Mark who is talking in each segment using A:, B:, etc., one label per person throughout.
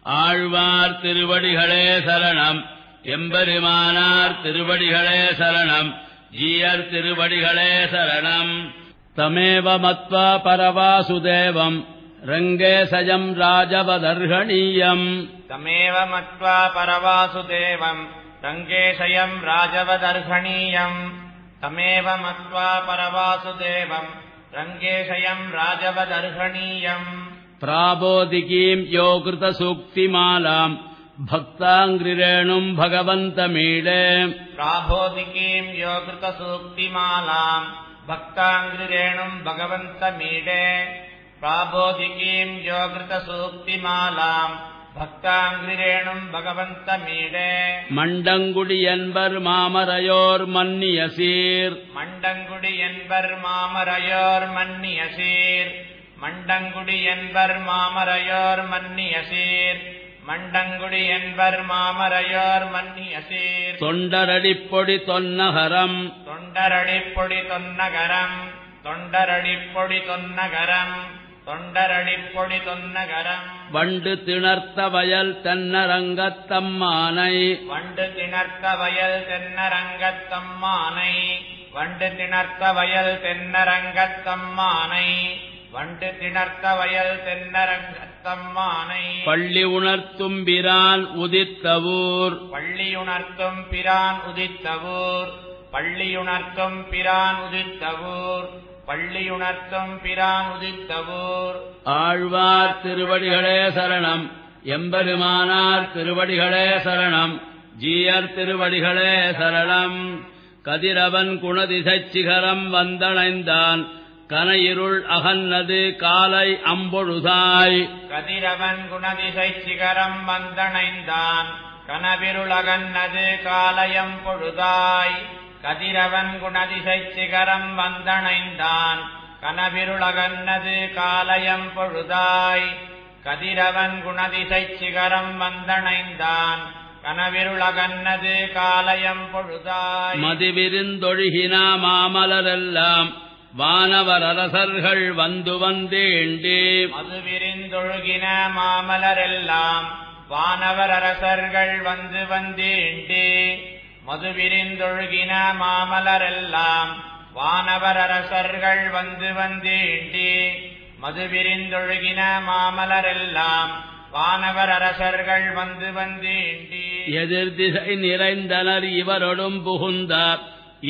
A: ஆழ்வார் திருவடிகளே சரணம் எம்பெருமானார் திருவடிகளே சரணம் ஜீயர் திருவடிகளே சரணம் தமேவ மத்வா பரவாசுதேவம் ரங்கே சஜம் ராஜவதர்கணீயம்
B: तमेव मत्वा परवासुदेवम् रङ्गेशयम् राजवदर्हणीयम् तमेव मत्वा परवासुदेवम् रङ्गेशयम् राजवदर्हणीयम्
A: प्राबोधिकीम् यो कृतसूक्तिमालाम् भक्ताङ्ग्रिरेणुम् भगवन्तमीडे
B: प्राबोधिकीम् योगृतसूक्तिमालाम् भक्ताङ्ग्रिरेणुम् भगवन्तमीडे प्राबोधिकीम् योगृतसूक्तिमालाम् भक्ताङ्ग्रिरेणुम् भगवन्तमीडे
A: மண்டங்குடி என்பர் மாமரையோர் மன்னிய சீர்
B: மண்டங்குடி என்பர் மாமரையோர் மன்னிய சீர் மண்டங்குடி என்பர் மாமரையோர் மன்னிய சீர் மண்டங்குடி என்பர் மாமரையோர் மன்னிய சீர்
A: தொண்டரடிப்பொடி தொன்னகரம்
B: தொண்டரடிப்பொடி தொன்னகரம் தொண்டரடிப்பொடி தொன்னகரம் தொண்டரடிப்பொடி தொன்னகரம்
A: வண்டு திணர்த்த வயல் தென்னரங்கத்தம்மானை
B: வண்டு திணர்த்த வயல் தென்னரங்கத்தம்மானை வண்டு திணர்த்த வயல் தென்னரங்கத்தம்மானை வண்டு திணர்த்த வயல் தென்னரங்கத்தம்மானை
A: பள்ளி உணர்த்தும் பிரான் உதித்தவூர்
B: பள்ளியுணர்த்தும் பிரான் உதித்தவூர் பள்ளியுணர்த்தும் பிரான் உதித்தவூர் பள்ளியுணர்த்தும் பிரான் உதித்தவூர்
A: ஆழ்வார் திருவடிகளே சரணம் எம்பெருமானார் திருவடிகளே சரணம் ஜீயர் திருவடிகளே சரணம் கதிரவன் குணதிசைச் சிகரம் வந்தணைந்தான் கனையிருள் அகன்னது காலை அம்பொழுதாய்
B: கதிரவன் குணதிசை சிகரம் வந்தணைந்தான் கனவிருளகன்னது காலயம் பொழுதாய் கதிரவன் குணதிசை சிகரம் வந்தணைந்தான் கனவிருளகன்னது காலயம் பொழுதாய் கதிரவன் குணதிசை சிகரம் வந்தணைந்தான் கனவிருளகன்னது காலயம் பொழுதாய்
A: மதிவிருந்தொழுகினா மாமலரெல்லாம் வானவர் அரசர்கள் வந்து வந்தேண்டே
B: மதுவிரிந்தொழுகின மாமலரெல்லாம் வானவர் அரசர்கள் வந்து வந்தேண்டே மதுவிரிந்தொழுகின மாமலரெல்லாம் வானவர் அரசர்கள் வந்து வந்தேண்டே மதுவிரிந்தொழுகின மாமலரெல்லாம் வானவர் அரசர்கள் வந்து வந்தேண்டே
A: எதிர் திசை நிறைந்தனர் இவரொடும் புகுந்தார்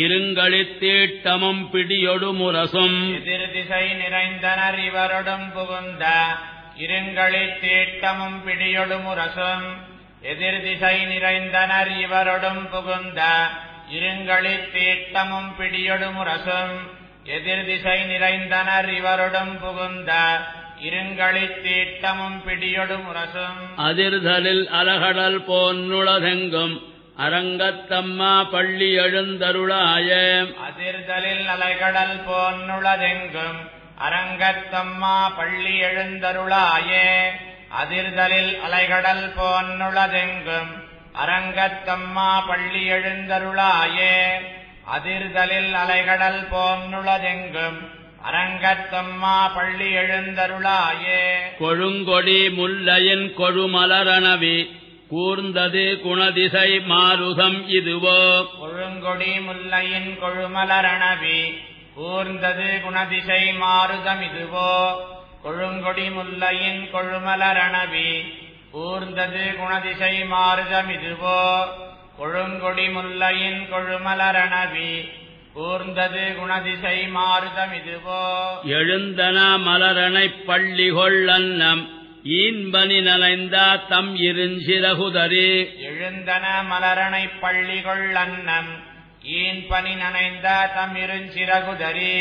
A: இருங்களித்தீட்டமும் பிடியொடு முரசும்
B: எதிர் திசை நிறைந்தனர் இவருடன் புகுந்த இருங்களித் தீட்டமும் பிடியொடு முரசும் எதிர் திசை நிறைந்தனர் இவருடன் புகுந்த இருங்களித் தீட்டமும் பிடியொடு முரசும் எதிர் திசை நிறைந்தனர் இவருடன் புகுந்த இருங்களித் தீட்டமும் பிடியொடு முரசும்
A: அதிர்தலில் அலகடல் போன்னுளதெங்கும் அரங்கத்தம்மா பள்ளி எழுந்தருளாய
B: அதிர்தலில் அலைகடல் போன்னுளதெங்கும் அரங்கத்தம்மா பள்ளி எழுந்தருளாயே அதிர்தலில் அலைகடல் போன்னுளதெங்கும் அரங்கத்தம்மா பள்ளி எழுந்தருளாயே அதிர்தலில் அலைகடல் போன்னுளதெங்கும் அரங்கத்தம்மா பள்ளி எழுந்தருளாயே
A: கொழுங்கொடி முல்லையின் கொழுமலரணவி கூர்ந்தது குணதிசை மாருதம் இதுவோ
B: கொழுங்கொடி முல்லையின் கொழுமலரணவி கூர்ந்தது குணதிசை மாருதம் இதுவோ கொழுங்கொடி முல்லையின் கொழுமலரணவி கூர்ந்தது குணதிசை மாருதம் இதுவோ கொழுங்கொடி முல்லையின் கொழுமலரணவி கூர்ந்தது குணதிசை மாருதம் இதுவோ
A: எழுந்தன மலரணைப் பள்ளி கொள்ளன்னம் ஈன்பனி நலைந்தா தம் இருஞ்சிறகுதரி
B: எழுந்தன மலரணை பள்ளிகொள் அன்னம் ஈன் பனி நனைந்த தம் இருஞ்சிறகுதரி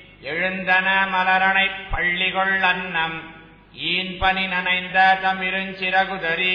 B: எழுந்தன மலரணை பள்ளிகொள் அன்னம் ஈன் பனி நனைந்த தம் இருஞ்சிறகுதரி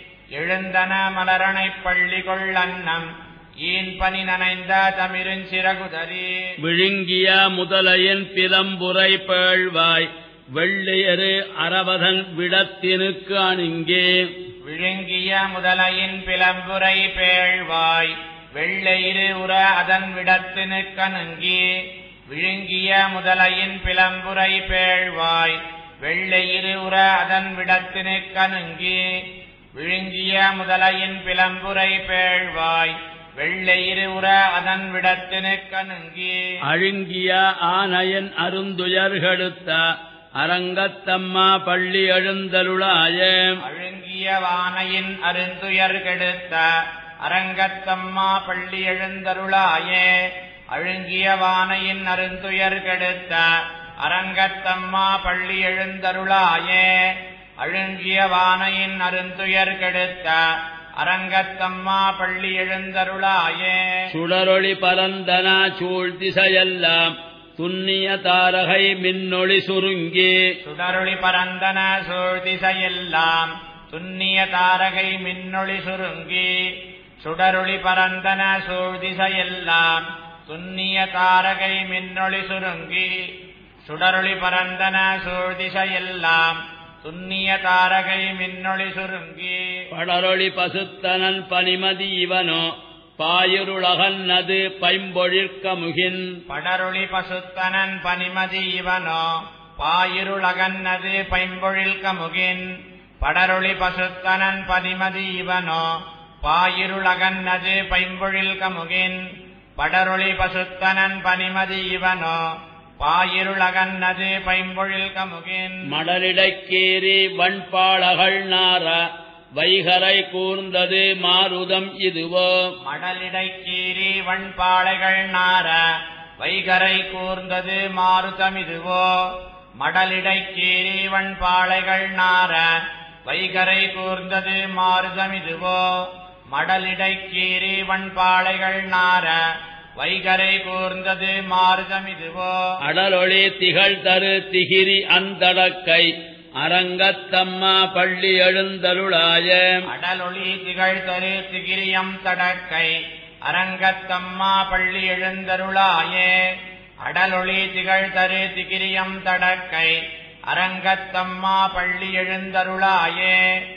B: எழுந்தன மலரணை பள்ளிகொள் அன்னம் ஈன் பனி நனைந்த தம் இருஞ்சிறகுதரி
A: விழுங்கிய முதலையின் பிலம்புரை பேழ்வாய் வெள்ளையரு அரவதன் விடத்தினுக்கு அணுங்கே
B: விழுங்கிய முதலையின் பிளம்புரை பேழ்வாய் வெள்ளையிரு உற அதன் விடத்தினு கணுங்கி விழுங்கிய முதலையின் பிளம்புரை பேழ்வாய் வெள்ளையிரு உற அதன் விடத்தினு கணுங்கி விழுங்கிய முதலையின் பிளம்புரை பேழ்வாய் வெள்ளையிரு உற அதன் விடத்தினுக்கணுங்கி
A: அழுங்கிய ஆனையன் அருந்துயர்கெடுத்த அரங்கத்தம்மா பள்ளி எழுந்தருளாய
B: அழுங்கிய வானையின் அருந்துயர் கெடுத்த அரங்கத்தம்மா பள்ளி எழுந்தருளாயே அழுங்கிய வானையின் அருந்துயர் கெடுத்த அரங்கத்தம்மா பள்ளி எழுந்தருளாயே அழுங்கிய வானையின் அருந்துயர் கெடுத்த அரங்கத்தம்மா பள்ளி எழுந்தருளாயே
A: சுடரொளி பரந்தனா சூழ் திசையெல்லாம் துன்னிய தாரகை மின்னொளி சுருங்கி
B: சுடருளி பரந்தன சூழ்திசையெல்லாம் துன்னிய தாரகை மின்னொளி சுருங்கி சுடருளி பரந்தன சூழ்திசையெல்லாம் துன்னிய தாரகை மின்னொளி சுருங்கி சுடருளி பரந்தன சூழ்திசையெல்லாம் துன்னிய தாரகை மின்னொளி சுருங்கி
A: படரொளி பசுத்தனன் பனிமதி இவனோ பாயிருளகன்னது பைம்பொழிற்கமுகின்
B: படருளி பசுத்தனன் பனிமதி இவனோ பாயிருளகன்னது பைம்பொழில் கமுகின் படருளி பசுத்தனன் பனிமதி இவனோ பாயிருளகன்னது பைம்பொழில் கமுகின் படருளி பசுத்தனன் பனிமதி இவனோ பாயிருளகன்னது பைம்பொழில் கமுகின்
A: மடலிடைக்கீறி வண்பாளகள் நார வைகரை கூர்ந்தது மாருதம் இதுவோ
B: மடலிடை கீரி வண்பாளைகள் நார வைகரை கூர்ந்தது மாருதமிதுவோ மடலிடை கீரி வண்பாளைகள் நார வைகரை கூர்ந்தது மாருதமிதுவோ மடலிடை கீரி வண்பாளைகள் நார வைகரை கூர்ந்தது மாருதமிதுவோ
A: அடலொளி திகழ் தரு திகிரி அந்தடக்கை அரங்கத்தம்மா பள்ளி எழுந்தருளாய
B: அடலொளி திகழ் தரு திகிரியம் தடக்கை அரங்கத்தம்மா பள்ளி எழுந்தருளாயே அடலொளி திகழ் தரு திகிரியம் தடக்கை அரங்கத்தம்மா பள்ளி எழுந்தருளாயே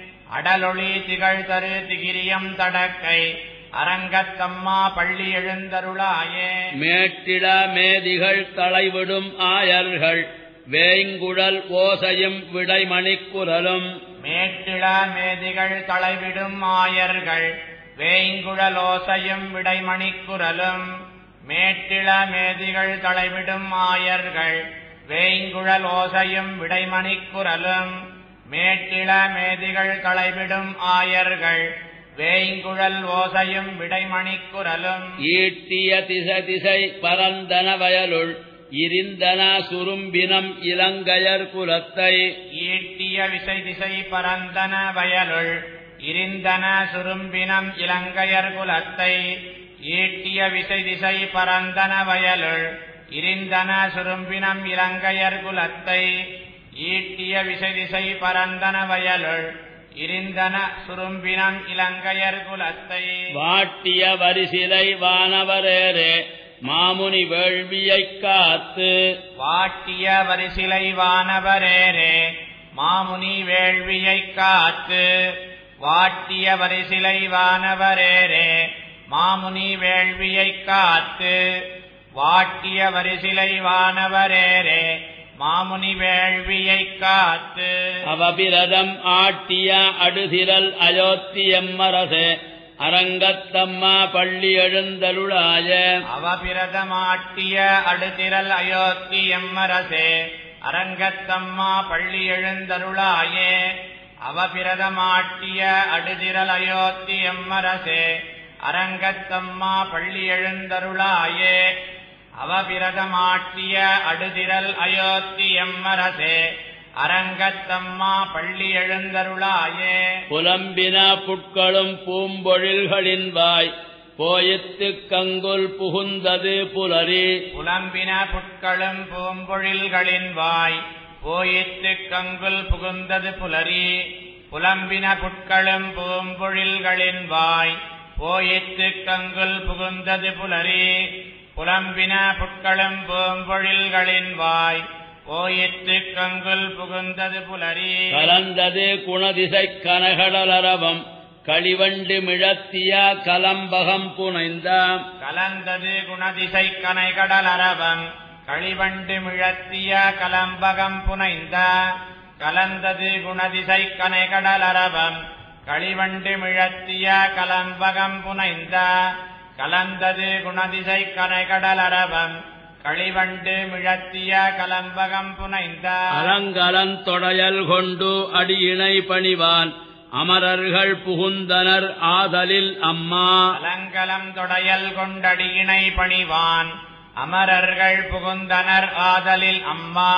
B: அடலொளி திகழ் தரு திகிரியம் தடக்கை அரங்கத்தம்மா பள்ளி எழுந்தருளாயே
A: மேட்டிட மேதிகள் தலைவிடும் ஆயர்கள் வேங்குழல் ஓசையும் விடைமணிக்குரலும்
B: மேட்டிள மேதிகள் தலைவிடும் ஆயர்கள் வேய்ங்குழலோசையும் விடைமணிக்குரலும் மேட்டிள மேதிகள் தலைவிடும் ஆயர்கள் வேய்ங்குழலோசையும் விடைமணிக்குரலும் மேட்டிள மேதிகள் தலைவிடும் ஆயர்கள் வேய்ங்குழல் ஓசையும் விடைமணிக்குரலும்
A: ஈட்டிய திசை திசை பரந்தன வயலுள் இருந்தன சுரும்பினம் இலங்கையர் குலத்தை
B: ஈட்டிய விசை திசை பரந்தன வயலுள் இருந்தன சுரும்பினம் இலங்கையர் குலத்தை ஈட்டிய விசை திசை பரந்தன வயலுள் இருந்தன சுரும்பினம் இலங்கையர் குலத்தை ஈட்டிய விசை திசை பரந்தன வயலுள் இருந்தன சுரும்பினம் இலங்கையர் குலத்தை
A: வாட்டிய வரிசிலை வானவரேரே மாமுனி வேள்வியைக் காத்து
B: வாட்டிய வரிசிலை வானவரேரே மாமுனி வேள்வியைக் காத்து வாட்டிய வரிசிலை வானவரேரே மாமுனி வேள்வியைக் காத்து வாட்டிய வரிசிலை வானவரேரே மாமுனி வேள்வியைக் காத்து
A: அவபிரதம் ஆட்டிய அடுதிரல் அயோத்தியம்மரசே அரங்கத்தம்மா பள்ளி எழுந்தருளாய
B: அவபிரதமாட்டிய அடுதிரல் அயோத்தி எம்மரசே அரங்கத்தம்மா பள்ளி எழுந்தருளாயே அவபிரதமாட்டிய அடுதிரல் அயோத்தி எம்மரசே அரங்கத்தம்மா பள்ளி எழுந்தருளாயே அவபிரதமாட்டிய அடுதிரல் அயோத்தி எம்மரசே அரங்கத்தம்மா பள்ளி எழுந்தருளாயே
A: புலம்பின புட்களும் பூம்பொழில்களின் வாய் போயித்துக் கங்குல் புகுந்தது புலரி
B: புலம்பின புட்களும் பூம்பொழில்களின் வாய் போயித்து கங்குல் புகுந்தது புலரி புலம்பின புட்களும் பூம்பொழில்களின் வாய் போயித்து கங்குல் புகுந்தது புலரி புலம்பின புட்களும் பூம்பொழில்களின் வாய் போயித்து கங்குல் புகுந்தது புலரி
A: கலந்தது குணதிசைக் கனகடலரவம் களிவண்டு மிழத்திய கலம்பகம் புனைந்தாம்
B: கலந்தது குணதிசை கனைகடல் அரவம் களிவண்டு மிழத்திய கலம்பகம் புனைந்த கலந்தது குணதிசை கனைகடல் அரவம் களிவண்டு மிழத்திய கலம்பகம் புனைந்த கலந்தது குணதிசை கனைகடல் அரவம் களிவண்டு மிழத்திய கலம்பகம் புனைந்த
A: அலங்கலந்தொடையல் கொண்டு அடியினை பணிவான் அமரர்கள் புகுந்தனர் ஆதலில் அம்மா
B: அலங்கலம் தொடையல் கொண்டடியினை பணிவான் அமரர்கள் புகுந்தனர் ஆதலில் அம்மா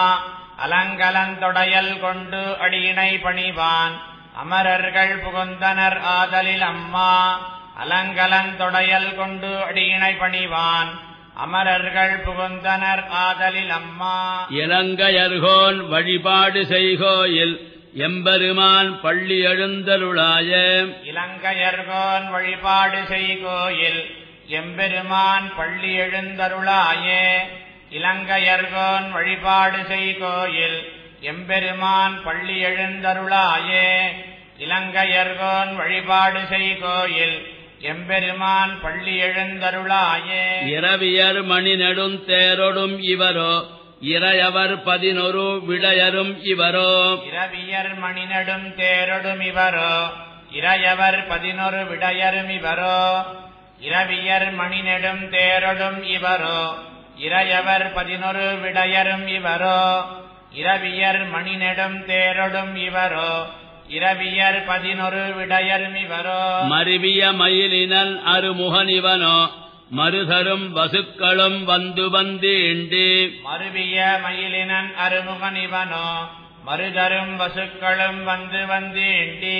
B: அலங்கலந்தொடையல் கொண்டு அடியினை பணிவான் அமரர்கள் புகுந்தனர் ஆதலில் அம்மா அலங்கலந்தொடையல் கொண்டு அடியினை பணிவான் அமரர்கள் புகுந்தனர் ஆதலில் அம்மா
A: இலங்கையர்கோன் வழிபாடு செய்கோயில் எம்பெருமான் பள்ளி எழுந்தருளாய
B: இலங்கையர்கோன் வழிபாடு செய்கோயில் எம்பெருமான் பள்ளி எழுந்தருளாயே இலங்கையர்கோன் வழிபாடு செய்கோயில் எம்பெருமான் பள்ளி எழுந்தருளாயே இலங்கையர்கோன் வழிபாடு செய்கோயில் எம்பெருமான் பள்ளி எழுந்தருளாயே
A: இரவியர் மணி நெடுந்தேரொடும் இவரோ இறையவர் பதினொரு விடையரும் இவரோ
B: இரவியர் மணிநடும் தேரொடும் இவரோ இறையவர் பதினொரு விடையரும் இவரோ இரவியர் மணிநெடும் தேரொடும் இவரோ இறையவர் பதினொரு விடையரும் இவரோ இரவியர் மணிநெடும் தேரொடும் இவரோ இரவியர் பதினொரு விடையரும் இவரோ
A: மருவிய மயிலினல் அருமுகனிவனோ மருதரும் வசுக்களும் வந்து வந்தீண்டி
B: மருவிய மயிலினன் அருமுகன் இவனோ மருதரும் வசுக்களும் வந்து வந்தீண்டி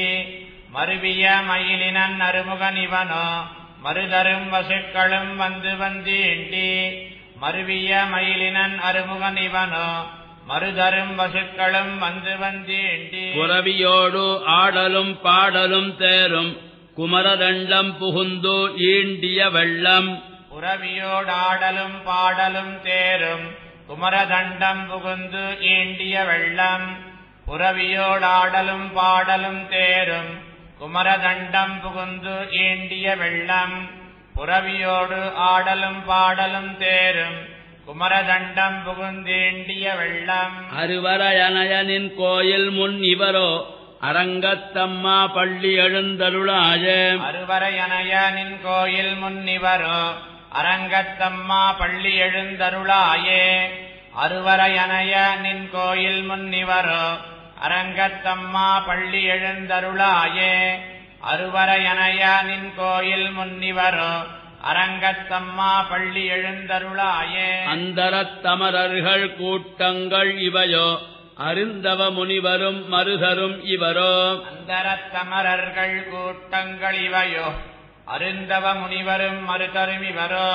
B: மருவிய மயிலினன் அருமுகன் இவனோ மருதரும் வசுக்களும் வந்து வந்தீண்டி மருவிய மயிலினன் அருமுகன் இவனோ மருதரும் வசுக்களும் வந்து வந்தீண்டி
A: புறவியோடு ஆடலும் பாடலும் தேரும் குமரதண்டம் புகுந்து ஈண்டிய வெள்ளம்
B: புறவியோடாடலும் பாடலும் தேரும் குமரதண்டம் புகுந்து ஈண்டிய வெள்ளம் புறவியோடாடலும் பாடலும் தேரும் குமரதண்டம் புகுந்து ஈண்டிய வெள்ளம் புறவியோடு ஆடலும் பாடலும் தேரும் குமரதண்டம் புகுந்தீண்டிய வெள்ளம்
A: அருவரையனயனின் கோயில் முன் இவரோ அரங்கத்தம்மா பள்ளி எழுந்தருளாய
B: அருவரையனைய நின் கோயில் முன்னிவரோ அரங்கத்தம்மா பள்ளி எழுந்தருளாயே அருவரையனைய நின் கோயில் முன்னிவரோ அரங்கத்தம்மா பள்ளி எழுந்தருளாயே அருவரையனைய நின் கோயில் முன்னிவரோ அரங்கத்தம்மா பள்ளி எழுந்தருளாயே
A: அந்தரத்தமரர்கள் கூட்டங்கள் இவையோ அருந்தவ முனிவரும் மருதரும் இவரோ
B: அந்தரத்தமரர்கள் கூட்டங்கள் இவையோ அருந்தவ முனிவரும் மறுதரும் இவரோ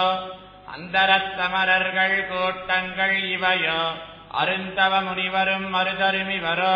B: அந்தரத்தமரர்கள் கூட்டங்கள் இவையோ அருந்தவ முனிவரும் மறுதரும் இவரோ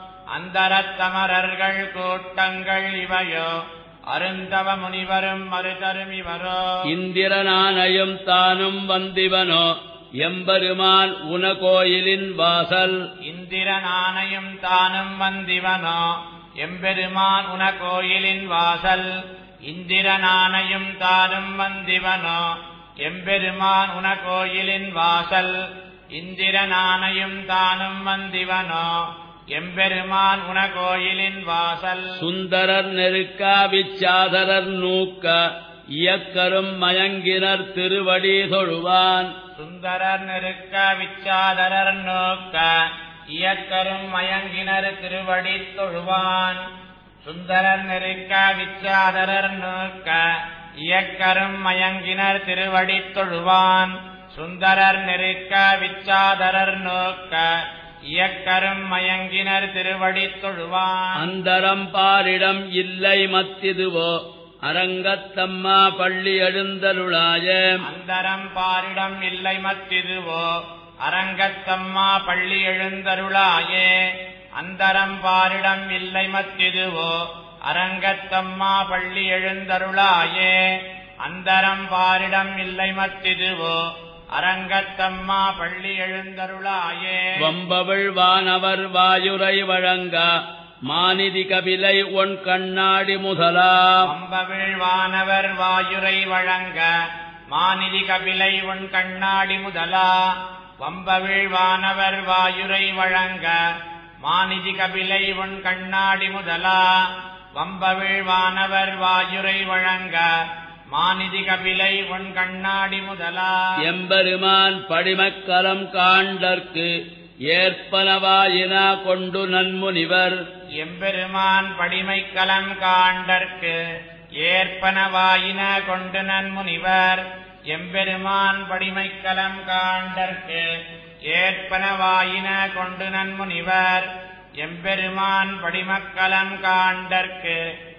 B: அந்தரத்தமரர்கள் கூட்டங்கள் இவையோ அருந்தவ முனிவரும் மறுதரும் இவரோ
A: இந்திரனானையும் தானும் வந்திவனோ எம்பெருமான் உன கோயிலின் வாசல்
B: இந்திரனானையும் தானும் வந்திவனோ எம்பெருமான் உன கோயிலின் வாசல் இந்திரனானையும் தானும் வந்திவனோ எம்பெருமான் உன கோயிலின் வாசல் இந்திரனானையும் தானும் வந்திவனோ எம்பெருமான் உன கோயிலின் வாசல்
A: சுந்தரர் நெருக்கா விச்சாதரர் நூக்க இயக்கரும் மயங்கினர் திருவடி தொழுவான்
B: சுந்தரர் நெருக்க விச்சாதரர் நோக்க இயக்கரும் மயங்கினர் திருவடி தொழுவான் சுந்தரர் நெருக்க விச்சாதரர் நோக்க இயக்கரும் மயங்கினர் திருவடி தொழுவான் சுந்தரர் நெருக்க விச்சாதரர் நோக்க இயக்கரும் மயங்கினர் திருவடி தொழுவான்
A: அந்தரம் பாரிடம் இல்லை மத்திதுவோ அரங்கத்தம்மா பள்ளி எழுந்தருளாய
B: அந்தரம் பாரிடம் இல்லை மத்திதுவோ அரங்கத்தம்மா பள்ளி எழுந்தருளாயே அந்தரம் பாரிடம் இல்லை மத்திதுவோ அரங்கத்தம்மா பள்ளி எழுந்தருளாயே அந்தரம் பாரிடம் இல்லை மத்திதுவோ அரங்கத்தம்மா பள்ளி எழுந்தருளாயே
A: வம்பவள் வானவர் வாயுரை வழங்க மாநிதி கபிலை ஒன் கண்ணாடி முதலா
B: அம்பவிழ் வானவர் வாயுரை வழங்க மாநிதி கபிலை உன் கண்ணாடி முதலா வம்பவிழ் வானவர் வாயுரை வழங்க மாநிதி கபிலை உன் கண்ணாடி முதலா வம்பவிழ் வானவர் வாயுரை வழங்க மாநிதி கபிலை உன் கண்ணாடி முதலா
A: எம்பெருமான் படிமக்கலம் காண்டற்கு ஏற்பனவாயினா கொண்டு நன்முனிவர்
B: எம்பெருமான் படிமைக்கலம் காண்டற்கு ஏற்பனவாயின கொண்டு நன்முனிவர் எம்பெருமான் படிமைக்கலம் காண்டற்கு ஏற்பனவாயின கொண்டு நன்முனிவர் எம்பெருமான் படிமக்கலம் காண்டற்கு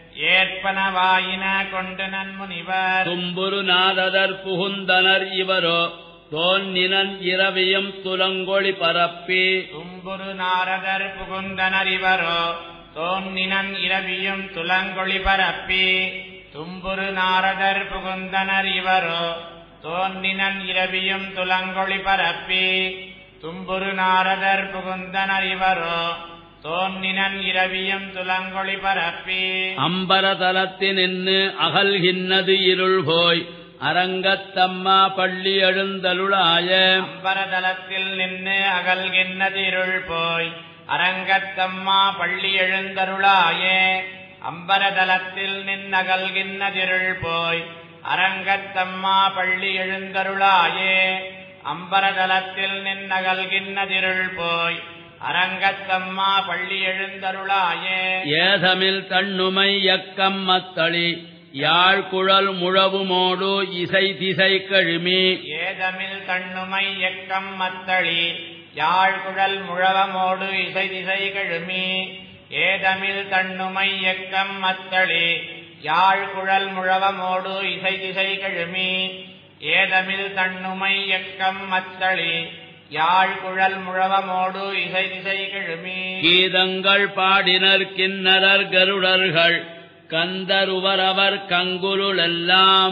B: ஏற்பனவாயின கொண்டு நன்முனிவர்
A: தும்புரு நாததர் புகுந்தனர் இவரோ தோன்னினன் இரவியும் துலங்கொளி பரப்பி
B: தும்புரு நாரதர் புகுந்தனர் இவரோ தோன்னினன் இரவியும் துலங்கொளி பரப்பி தும்புரு நாரதர் புகுந்தனர் இவரோ தோன்னினன் இரவியும் துலங்கொளி பரப்பி தும்புரு நாரதர் புகுந்தனர் இவரோ தோன்னினன் இரவியும் துலங்கொளி பரப்பி
A: அம்பரதலத்தினின்று அகல்கின்னது இருள் போய் அரங்கத்தம்மா பள்ளி எழுந்தருளாய
B: அம்பரதலத்தில் நின்று அகல்கின்னதிருள் போய் அரங்கத்தம்மா பள்ளி எழுந்தருளாயே அம்பரதலத்தில் நின்னகல்கின்னதிருள் போய் அரங்கத்தம்மா பள்ளி எழுந்தருளாயே அம்பரதலத்தில் நின்னகல்கின்னதிருள் போய் அரங்கத்தம்மா பள்ளி எழுந்தருளாயே
A: ஏதமில் தன்னுமை யக்கம் மத்தளி யாழ் குழல் முழவுமோடு இசை திசை கழுமி
B: ஏதமில் தண்ணுமை எக்கம் மத்தளி யாழ்குழல் முழவமோடு இசை திசை கழுமி ஏதமில் தண்ணுமை எக்கம் மத்தளி யாழ்குழல் முழவமோடு இசை திசை கழுமி ஏதமில் தண்ணுமை எக்கம் மத்தளி யாழ்குழல் முழவமோடு இசை திசை கழுமி
A: கீதங்கள் பாடினர் கிண்ணரர் கருடர்கள் கந்தருவரவர் கங்குலுளெல்லாம்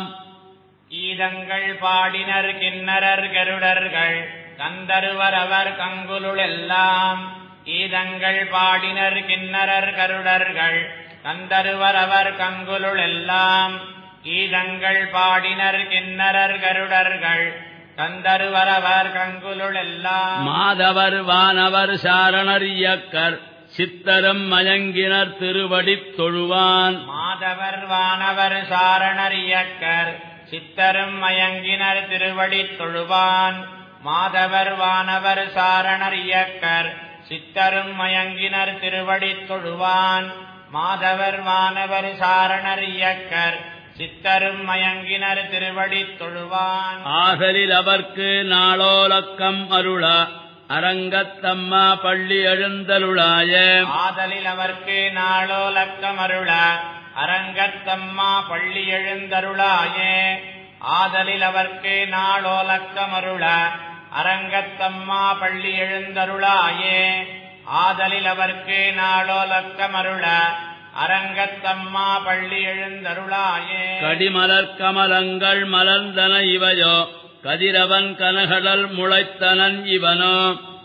B: ஈதங்கள் பாடினர் கிண்ணரர் கருடர்கள் கந்தருவரவர் கங்குலுளெல்லாம் ஈதங்கள் பாடினர் கிண்ணரர் கருடர்கள் கந்தருவரவர் கங்குலுளெல்லாம் ஈதங்கள் பாடினர் கிண்ணரர் கருடர்கள் கந்தருவரவர் கங்குலுளெல்லாம்
A: மாதவர் வானவர் சாரணர் இயக்கர் சித்தரம் மயங்கினர் திருவடித் தொழுவான்
B: மாதவர் வானவர் சாரணர் இயக்கர் சித்தரும் மயங்கினர் திருவடித் தொழுவான் மாதவர் வானவர் சாரணர் இயக்கர் சித்தரும் மயங்கினர் திருவடித் தொழுவான் மாதவர் வானவர் சாரணர் இயக்கர் சித்தரும் மயங்கினர் திருவடித் தொழுவான்
A: ஆசலில் அவர்க்கு நாளோலக்கம் அருள அரங்கத்தம்மா பள்ளி எழுந்தருளாய
B: ஆதலில் அவர்க்கு நாளோலக்கம் அருள அரங்கத்தம்மா பள்ளி எழுந்தருளாயே ஆதலில் அவர்க்கு நாளோலக்கம் அருள அரங்கத்தம்மா பள்ளி எழுந்தருளாயே ஆதலில் அவர்க்கு நாளோலக்கம் அருள அரங்கத்தம்மா பள்ளி எழுந்தருளாயே
A: கடிமலர் கமலங்கள் மலர்ந்தன இவையோ கதிரவன் கனகடல் முளைத்தனன் இவனோ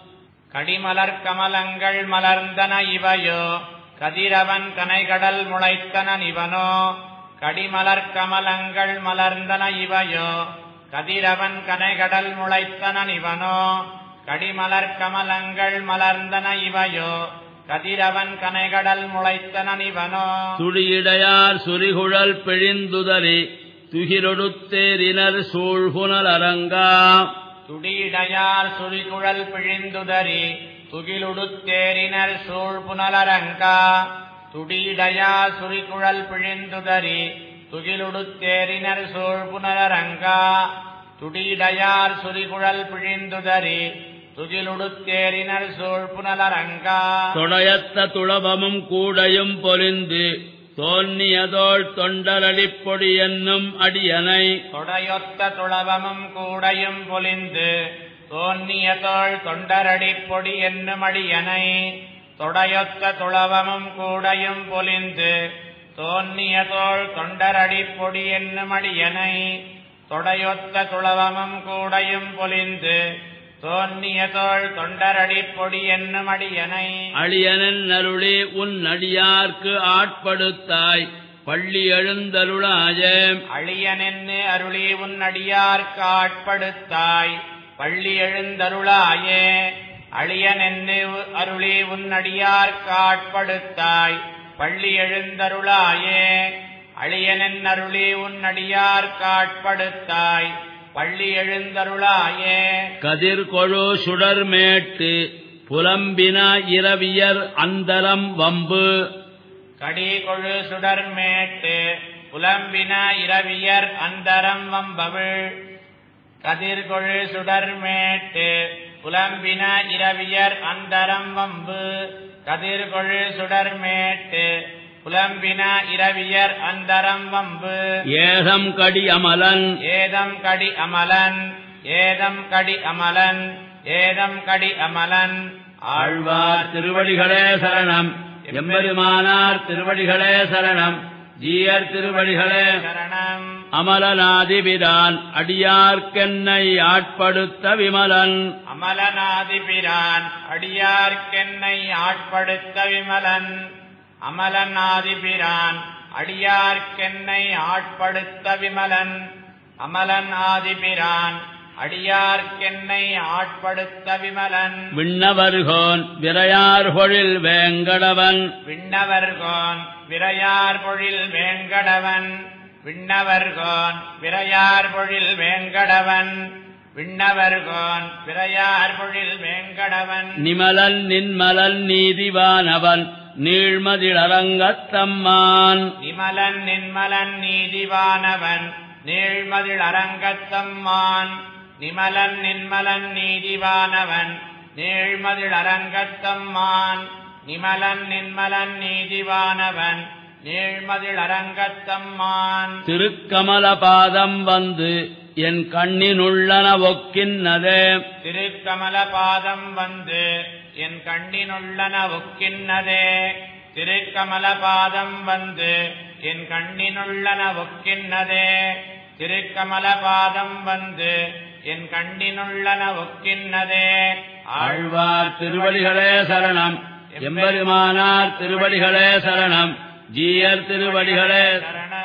B: கடிமலர் கமலங்கள் மலர்ந்தன இவையோ கதிரவன் கனைகடல் முளைத்தன இவனோ கடிமலர் கமலங்கள் மலர்ந்தன இவையோ கதிரவன் கனைகடல் முளைத்தன இவனோ கடிமலர் கமலங்கள் மலர்ந்தன இவையோ கதிரவன் கனைகடல் முளைத்தன இவனோ
A: துடியிடையார் சுரிகுழல் பிழிந்துதறி துகிரொடுத்தேரினர் சூழ்குணல் அரங்கா
B: துடியிடையார் சுரிகுழல் பிழிந்துதறி துகிலுடுத்தேரினர் சூழ்புனலரங்கா துடியிடையார் சுரிகுழல் பிழிந்துதறி துகிலுடுத்தேரினர் சூழ்புனலரங்கா துடியிடையார் சுரிகுழல் பிழிந்துதறி துகிலுடுத்தேரினர் சூழ்புனலரங்கா
A: தொடையத்த துளபமும் கூடையும் பொலிந்து தோன்னியதோள் தொண்டரடிப்பொடி என்னும் அடியனை
B: தொடையொத்த துளவமும் கூடையும் பொலிந்து தோன்னிய தோள் தொண்டரடிப் பொடி என்னும் அடியனை தொடையொத்த துளவமும் கூடையும் பொலிந்து தோன்னிய தோள் தொண்டரடிப் பொடி என்னும் அடியனை தொடையொத்த துளவமும் கூடையும் பொலிந்து தோன்னிய தோள் தொண்டரடிப் பொடி என்னும் அடியனை
A: அழியனன் அருளே உன் அடியார்க்கு ஆட்படுத்தாய் பள்ளி எழுந்தருளாய
B: அழியனென்னு அருளி உன் அடியார்க்கு ஆட்படுத்தாய் பள்ளி எழுந்தருளாயே அழியனென்னு அருளி உன் அடியார்க்கு ஆட்படுத்தாய் பள்ளி எழுந்தருளாயே அழியனென் அருளி உன் அடியார் காட்படுத்தாய் பள்ளி எழுந்தருளாயே
A: கதிர்கொழு சுடர்மேட்டு புலம்பின இரவியர் அந்தரம் வம்பு
B: கடி கொழு சுடர்மேட்டு புலம்பின இரவியர் அந்தரம் வம்பவிழ் கதிர்கொழு சுடர்மேட்டு புலம்பின இரவியர் அந்தரம் வம்பு கதிர்கொழு சுடர்மேட்டு புலம்பின இரவியர் அந்தரம் வம்பு
A: ஏகம் கடி அமலன்
B: ஏதம் கடி அமலன் ஏதம் கடி அமலன் ஏதம் கடி அமலன்
A: ஆழ்வார் திருவடிகளே சரணம் எம்பெருமானார் திருவடிகளே சரணம் ஜீயர் திருவடிகளே
B: சரணம்
A: அமலநாதிபிரான் அடியார்க்கென்னை ஆட்படுத்த விமலன்
B: அமலநாதிபிரான் அடியார்க்கென்னை ஆட்படுத்த விமலன் அமலநாதிபிரான் அடியார்க்கென்னை ஆட்படுத்த விமலன் அமலன் ஆதிபிரான் அடியார்க்கென்னை ஆட்படுத்த விமலன்
A: விண்ணவர்கோன் விரையார் பொழில் வேங்கடவன்
B: விண்ணவர்கோன் விரையார் பொழில் வேங்கடவன் விண்ணவர்கோன் விரையார் பொழில் வேங்கடவன் விண்ணவர்கோன் விரையார் பொழில் வேங்கடவன்
A: நிமலன் நின்மலன் நீதிவானவன் நீழ்மதிழரங்கத்தம்மான்
B: நிமலன் நின்மலன் நீதிவானவன் நீழ்மதில் அரங்கத்தம்மான் நிமலன் நின்மலன் நீதிவானவன் நீழ்மதில் அரங்கத்தம்மான் நிமலன் நின்மலன் நீதிவானவன் நீழ்மதில் அரங்கத்தம்மான்
A: திருக்கமல பாதம் வந்து என் கண்ணினுள்ளன ஒக்கின்னதே
B: திருக்கமல பாதம் வந்து என் கண்ணினுள்ளன ஒக்கின்னதே திருக்கமல பாதம் வந்து என் கண்ணினுள்ளன ஒக்கின்னதே திருக்கமல பாதம் வந்து என் கண்ணினுள்ளன ஒக்கின்னதே
A: ஆழ்வார் திருவடிகளே சரணம் எம்பெருமானார் திருவடிகளே சரணம் ஜீயர் திருவடிகளே
B: சரணம்